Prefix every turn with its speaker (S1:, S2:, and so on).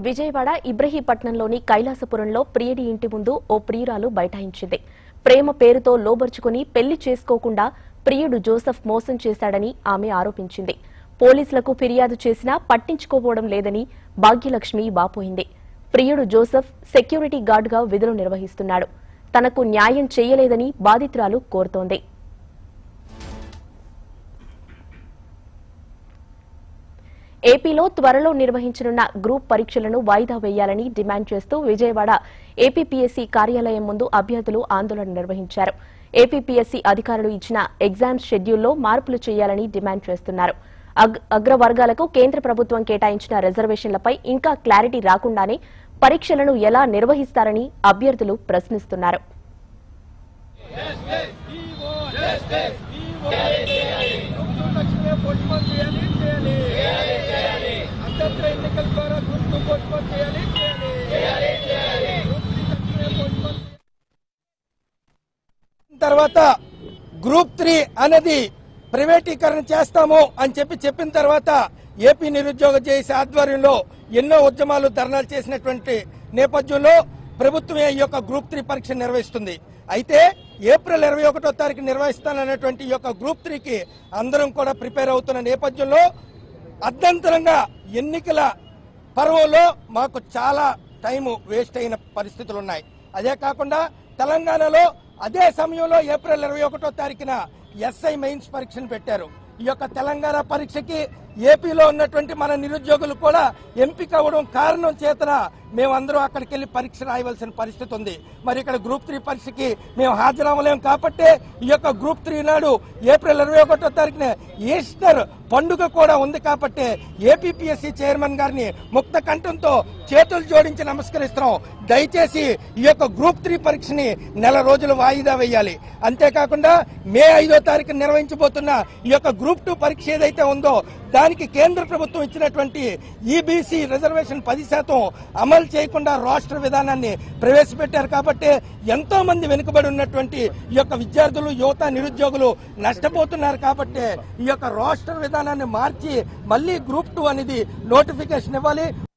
S1: విజయవాడ ఇబ్రహీపట్నంలోని కైలాసపురంలో ప్రియుడి ఇంటి ముందు ఓ ప్రియురాలు బైఠాయించింది ప్రేమ పేరుతో లోబర్చుకుని పెళ్లి చేసుకోకుండా ప్రియుడు జోసెఫ్ మోసం చేశాడని ఆమె ఆరోపించింది పోలీసులకు ఫిర్యాదు చేసినా పట్టించుకోవడం లేదని భాగ్యలక్ష్మి వాపోయింది ప్రియుడు జోసెఫ్ సెక్యూరిటీ గార్డుగా విధులు నిర్వహిస్తున్నాడు తనకు న్యాయం చేయలేదని బాధితురాలు కోరుతోంది ఏపీలో త్వరలో నిర్వహించనున్న గ్రూప్ పరీక్షలను వాయిదా వేయాలని డిమాండ్ చేస్తూ విజయవాడ ఏపీపీఎస్సీ కార్యాలయం ముందు అభ్యర్థులు ఆందోళన నిర్వహించారు ఏపీపీఎస్సీ అధికారులు ఇచ్చిన ఎగ్జామ్స్ షెడ్యూల్లో మార్పులు చేయాలని డిమాండ్ చేస్తున్నారు అగ్- అగ్రవర్గాలకు కేంద్ర ప్రభుత్వం కేటాయించిన రిజర్వేషన్లపై ఇంకా క్లారిటీ రాకుండానే పరీక్షలను ఎలా నిర్వహిస్తారని అభ్యర్థులు ప్రశ్నిస్తున్నారు
S2: గుర్తు తక్షణమే పోస్ట్పోన్ చేయాలి చేయాలి అభ్యంతర ఎన్నికల ద్వారా గుర్తు పోస్ట్పోన్ చేయాలి చేయాలి గుర్తు తక్షణమే పోస్ట్పోన్ తర్వాత గ్రూప్ త్రీ అనేది ప్రైవేటీకరణ చేస్తాము అని చెప్పి చెప్పిన తర్వాత ఏపీ నిరుద్యోగ జేఏసీ ఆధ్వర్యంలో ఎన్నో ఉద్యమాలు ధర్నాలు చేసినటువంటి నేపథ్యంలో ప్రభుత్వమే ఈ యొక్క గ్రూప్ త్రీ పరీక్ష నిర్వహిస్తుంది అయితే ఏప్రిల్ ఇరవై ఒకటో తారీఖు నిర్వహిస్తానన్నటువంటి ఈ యొక్క గ్రూప్ త్రీకి అందరం కూడా ప్రిపేర్ అవుతున్న నేపథ్యంలో అర్ధంతరంగా ఎన్నికల పర్వంలో మాకు చాలా టైం వేస్ట్ అయిన పరిస్థితులు ఉన్నాయి అదే కాకుండా తెలంగాణలో అదే సమయంలో ఏప్రిల్ ఇరవై ఒకటో తారీఖున ఎస్ఐ మెయిన్స్ పరీక్షను పెట్టారు ఈ యొక్క తెలంగాణ పరీక్షకి ఏపీలో ఉన్నటువంటి మన నిరుద్యోగులు కూడా ఎంపిక అవ్వడం కారణం చేతన మేమందరం అక్కడికి వెళ్ళి పరీక్ష రాయవలసిన పరిస్థితి ఉంది మరి ఇక్కడ గ్రూప్ త్రీ పరీక్షకి మేము హాజరవ్వలేం కాబట్టి ఈ యొక్క గ్రూప్ త్రీ నాడు ఏప్రిల్ ఇరవై ఒకటో తారీఖున ఈస్టర్ పండుగ కూడా ఉంది కాబట్టి ఏపీపీఎస్సీ చైర్మన్ గారిని ముక్త కంఠంతో చేతులు జోడించి నమస్కరిస్తున్నాం దయచేసి ఈ యొక్క గ్రూప్ త్రీ పరీక్షని నెల రోజులు వాయిదా వేయాలి అంతేకాకుండా మే ఐదో తారీఖు నిర్వహించబోతున్న ఈ యొక్క గ్రూప్ టూ పరీక్ష ఏదైతే ఉందో దానికి కేంద్ర ప్రభుత్వం ఇచ్చినటువంటి ఈబీసీ రిజర్వేషన్ పది శాతం అమలు చేయకుండా రాష్ట్ర విధానాన్ని ప్రవేశపెట్టారు కాబట్టి ఎంతో మంది వెనుకబడి ఉన్నటువంటి ఈ యొక్క విద్యార్థులు యువత నిరుద్యోగులు నష్టపోతున్నారు కాబట్టి ఈ యొక్క రాష్ట్ర విధానాన్ని మార్చి మళ్ళీ గ్రూప్ టూ అనేది నోటిఫికేషన్ ఇవ్వాలి